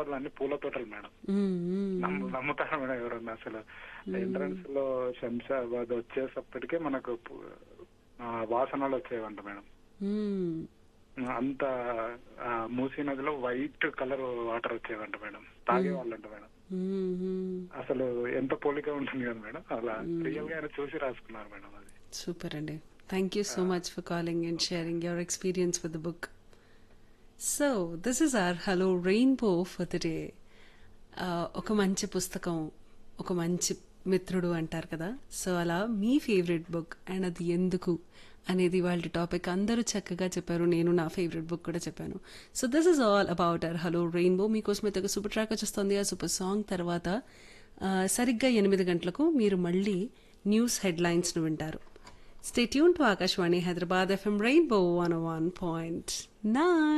తోటలు అన్ని పూల తోటలు మేడం మ్మ్, మ్మ్. నమ్ము నమ్ముతారా మేడం ఎవరన్నా అసలు ఎంట్రన్స్ లో శంషాబాద్ వచ్చేసప్పటికే మనకు పు- ఆ, వాసనలు వచ్చేవంట మేడం మ్మ్. అంత ఆ, మూసీ నదిలో వైట్ కలర్ వాటర్ వచ్చేవంట మేడం తాగేవాళ్ళంట మేడం మ్మ్, మ్మ్. అసలు ఎంత పోలిక ఉంటుంది కదా మేడం అలా రియల్ గా ఆయన చూసి రాసుకున్నారు మేడం అది సూపర్ అండి thank you so much for calling and sharing your experience with the book so this is our Hello Rainbow for the day ఒక మంచి పుస్తకం ఒక మంచి మిత్రుడు అంటారు కదా సో అలా మీ ఫేవరెట్ బుక్ అండ్ అది ఎందుకు అనేది వాళ్ళ టాపిక్ అందరూ చక్కగా చెప్పారు నేను నా ఫేవరెట్ బుక్ కూడా చెప్పాను so this is all about our Hello Rainbow మీకోసం అయితే ఒక సూపర్ ట్రాక్ వచ్చేస్తుంది ఆ సూపర్ సాంగ్ తర్వాత ఆ, సరిగ్గా ఎనిమిది గంటలకు మీరు మళ్ళీ న్యూస్ హెడ్లైన్స్ను వింటారు stay tune to Akashvani Hyderabad FM Rainbow one one point nine